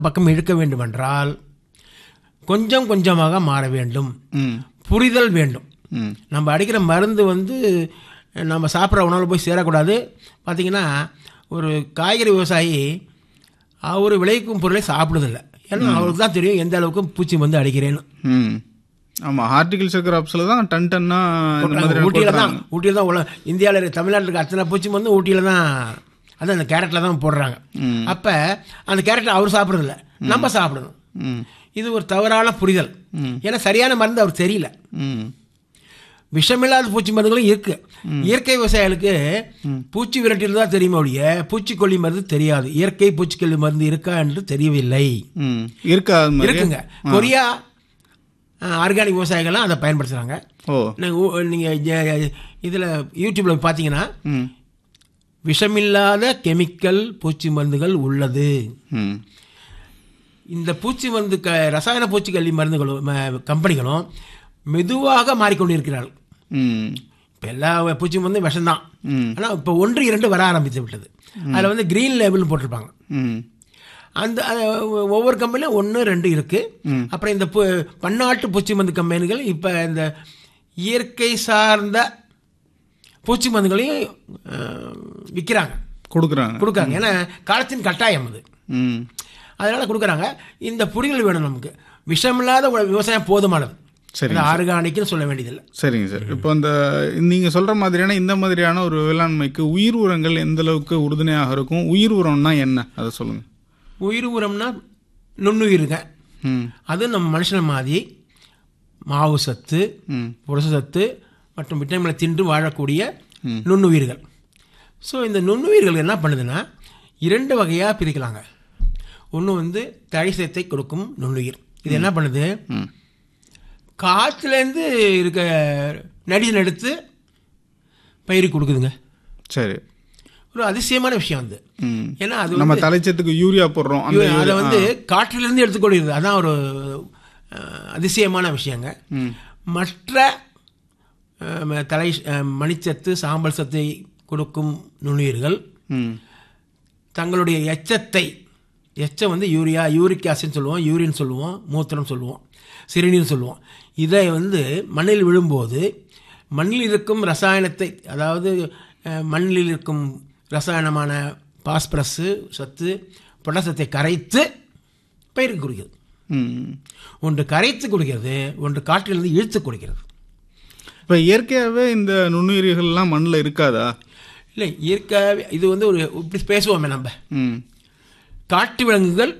பக்கம் இழுக்க வேண்டுமென்றால் கொஞ்சம் கொஞ்சமாக மாற வேண்டும் ம் புரிதல் வேண்டும் ம் நம்ம அடிக்கிற மருந்து வந்து நம்ம சாப்பிட்ற உணவில் போய் சேரக்கூடாது பார்த்தீங்கன்னா ஒரு காய்கறி விவசாயி அவர் விளைவிக்கும் பொருளை சாப்பிடுதில்ல ஏன்னா அவருக்கு தான் தெரியும் எந்த அளவுக்கு பூச்சி வந்து அடிக்கிறேன்னு ம் ஆமாம் ஹார்டிகல்ச்சர் கிராப்ஸில் தான் டன் டன்னா இந்த மாதிரி ஊட்டியில் தான் ஊட்டியில் தான் உள்ள இந்தியாவில் இருக்க தமிழ்நாட்டில் இருக்க அத்தனை பூச்சி வந்து ஊட்டியில் தான் அது அந்த கேரட்டில் தான் போடுறாங்க ம். அப்போ அந்த கேரட்டை அவர் சாப்பிட்றதில்ல நம்ம சாப்பிடணும் ம் இது ஒரு தவறான புரிதல் ஏன்னா சரியான மருந்து அவர் தெரியல ம் விஷமில்லாத பூச்சி மருந்துகளும் இருக்கு இயற்கை விவசாயிகளுக்கு பூச்சி விரட்டில் தான் தெரியுமே ஒழிய பூச்சிக்கொல்லி மருந்து தெரியாது இயற்கை பூச்சிக்கொல்லி மருந்து இருக்கா என்று தெரியவில்லை ம் இருக்கா அது மாதிரி இருக்குங்க கொரியா ஆர்கானிக் விவசாயிகள்லாம் அதை பயன்படுத்துகிறாங்க ஓ நீங்கள் இதில் யூடியூப்பில் பார்த்தீங்கன்னா ம் விஷமில்லாத கெமிக்கல் பூச்சி மருந்துகள் உள்ளது ம் இந்த பூச்சி மருந்து க ரசாயன பூச்சிக்கொல்லி மருந்துகளும் ம- கம்பெனிகளும் மெதுவாக மாறிக்கொண்டிருக்கிறார்கள் ம் இப்போ எல்லா பூச்சி மருந்தும் விஷம்தான் ம் ஆனால் இப்போ ஒன்று இரண்டு வர ஆரம்பித்து விட்டது அதில் வந்து க்ரீன் லேபிள்னு போட்டிருப்பாங்க ம் அந்த அது ஒவ்வொரு கம்பெனிலும் ஒன்று ரெண்டு இருக்குது அப்புறம் இந்த பு- பன்னாட்டு பூச்சி மருந்து கம்பெனிகள் இப்போ இந்த இயற்கை சார்ந்த பூச்சி மருந்துகளையும் விற்கிறாங்க கொடுக்குறாங்க கொடுக்குறாங்க ஏன்னா காலத்தின் கட்டாயம் அது ம் அதனால் கொடுக்குறாங்க இந்த புரிதல் வேணும் நமக்கு விஷமில்லாத ஒரு விவசாயம் போதுமானது சரி அது ஆர்கானிக்னு சொல்ல வேண்டியதில்லை சரிங்க சார் இப்போ இந்த நீங்கள் சொல்கிற மாதிரியான இந்த மாதிரியான ஒரு வேளாண்மைக்கு உயிர் உரங்கள் எந்த அளவுக்கு உறுதுணையாக இருக்கும் உயிர் உரம்னா என்ன அதை சொல்லுங்கள் உயிர் உரம்னா நுண்ணுயிருங்க ம் அது நம்ம மனுஷனை மாதிரி மாவு சத்து ம் புரச சத்து மற்றும் விட்டமினை தின்று வாழக்கூடிய நுண்ணுயிர்கள் ஸோ இந்த நுண்ணுயிர்கள் என்ன பண்ணுதுன்னா இரண்டு வகையாக பிரிக்கலாங்க ஒன்று வந்து தழிசத்தை கொடுக்கும் நுண்ணுயிர் இது என்ன பண்ணுது ம் காற்றுலேருந்து இருக்க நடிசன் எடுத்து பயிருக்கு கொடுக்குதுங்க சரி ஒரு அதிசயமான விஷயம் அது ம் ஏன்னா அது நம்ம தலைச்சத்துக்கு யூரியா போடுறோம் அந்த அதை வந்து காற்றிலிருந்து எடுத்துக்கொள்கிறது அதான் ஒரு அஹ், அதிசயமான விஷயங்க ம் மற்ற அஹ், ம- தலை அஹ், மணிச்சத்து சாம்பல் சத்தை கொடுக்கும் நுண்ணுயிர்கள் ம் தங்களுடைய எச்சத்தை எச்சம் வந்து யூரியா யூரிக் ஆசிட்னு சொல்லுவோம் யூரின் சொல்லுவோம் மூத்திரம் சொல்லுவோம் சிறுநீர் சொல்லுவோம் இதை வந்து மண்ணில் விழும்போது மண்ணில் இருக்கும் ரசாயனத்தை அதாவது அஹ், மண்ணில் இருக்கும் ரசாயனமான பாஸ்பரஸு சத்து பொட்டாசத்தை கரைத்து பயிருக்கு குடிக்கிறது ம் ஒன்று கரைத்து குடிக்கிறது ஒன்று காற்றிலிருந்து இழுத்து குடிக்கிறது இப்போ இயற்கையாகவே இந்த நுண்ணுயிரிகள்லாம் மண்ணில் இருக்காதா இல்லை இயற்கையாகவே இது வந்து ஒரு இப்படி பேசுவோமே நம்ம ம் காட்டு விலங்குகள்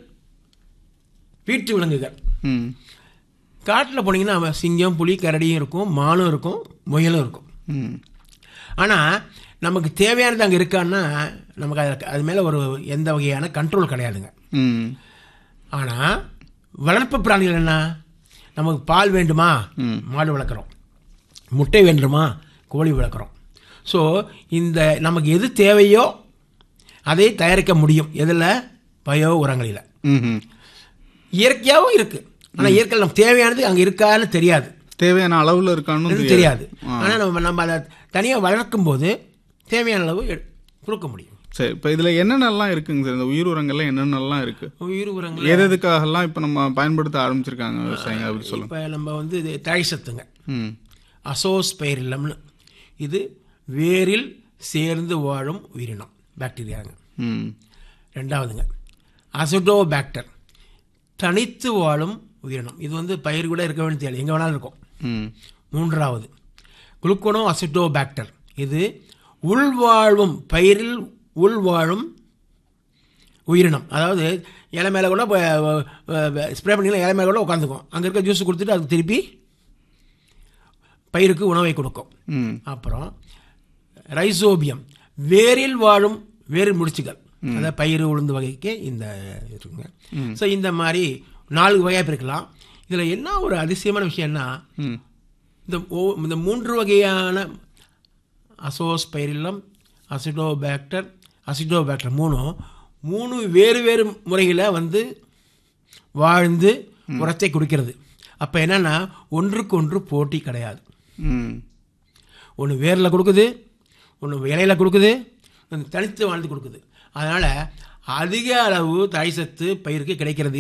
வீட்டு விலங்குகள் ம் காட்டில் போனீங்கன்னா அவன் சிங்கம் புலி கரடியும் இருக்கும் மானும் இருக்கும் முயலும் இருக்கும் ம் ஆனால் நமக்கு தேவையானது அங்கே இருக்கான்னா நமக்கு அது அது மேலே ஒரு எந்த வகையான கண்ட்ரோல் கிடையாதுங்க ம் ஆனால் வளர்ப்பு பிராணிகள் என்ன நமக்கு பால் வேண்டுமா மாடு வளர்க்குறோம் முட்டை வேண்டுமா கோழி வளர்க்குறோம் ஸோ இந்த நமக்கு எது தேவையோ அதை தயாரிக்க முடியும் எதில் பயோ உரங்களில் ம் இயற்கையாகவும் இருக்குது ஆனால் இயற்கையில் நமக்கு தேவையானது அங்கே இருக்கான்னு தெரியாது தேவையான அளவில் இருக்கான்னு இது தெரியாது ஆனால் நம்ம நம்ம அதை தனியாக வளர்க்கும் போது தேவையான அளவு எடு- கொடுக்க முடியும் சரி இப்போ இதில் என்னென்னலாம் இருக்குங்க சார் இந்த உயிர் உரங்கள்லாம் என்னென்னலாம் இருக்கு உயிர் உரங்கள் எது எதுக்காகலாம் இப்போ நம்ம பயன்படுத்த ஆரம்பிச்சிருக்காங்க விவசாயிங்க அப்படி சொல்லுங்க இப்போ நம்ம வந்து இது தழை சத்துங்க ம் அசோஸ்பைரில்லம்னு இது வேரில் சேர்ந்து வாழும் உயிரினம் பாக்டீரியாங்க ம் ரெண்டாவதுங்க அசிடோபாக்டர் தனித்து வாழும் உயிரினம் இது வந்து பயிர் கூட இருக்க வேண்டிய தேவை எங்கே வேணாலும் இருக்கும் ம் மூன்றாவது குளுக்கோனோ அசிட்டோபாக்டர் இது உள்வாழும் பயிரில் உள்வாழும் உயிரினம் அதாவது இலை மேலே கூட ஸ்ப்ரே பண்ணிக்கலாம் இலை மேலே கூட உட்காந்துக்கும் அங்கே இருக்க ஜூஸ் கொடுத்துட்டு அதுக்கு திருப்பி பயிருக்கு உணவை கொடுக்கும் ம் அப்புறம் ரைசோபியம் வேரில் வாழும் வேறு முடிச்சுகள் அதாவது பயிர் உளுந்து வகைக்கு இந்த இருக்குங்க ஸோ இந்த மாதிரி நாலு வகையாக பிரிக்கலாம் இதில் என்ன ஒரு அதிசயமான விஷயம்னா ம் இந்த ஓ- இந்த மூன்று வகையான அசோஸ்பைரில்லம் அசிடோபாக்டர் அசிடோபாக்டர் மூணும் மூணு வேறு வேறு முறையில் வந்து வாழ்ந்து உரத்தை கொடுக்கிறது அப்போ என்னன்னா ஒன்றுக்கு ஒன்று போட்டி கிடையாது ம் ஒன்று வேரில் கொடுக்குது ஒன்று இலையில கொடுக்குது ஒன்று தனித்து வாழ்ந்து கொடுக்குது அதனால் அதிக அளவு தாய் சத்து பயிருக்கு கிடைக்கிறது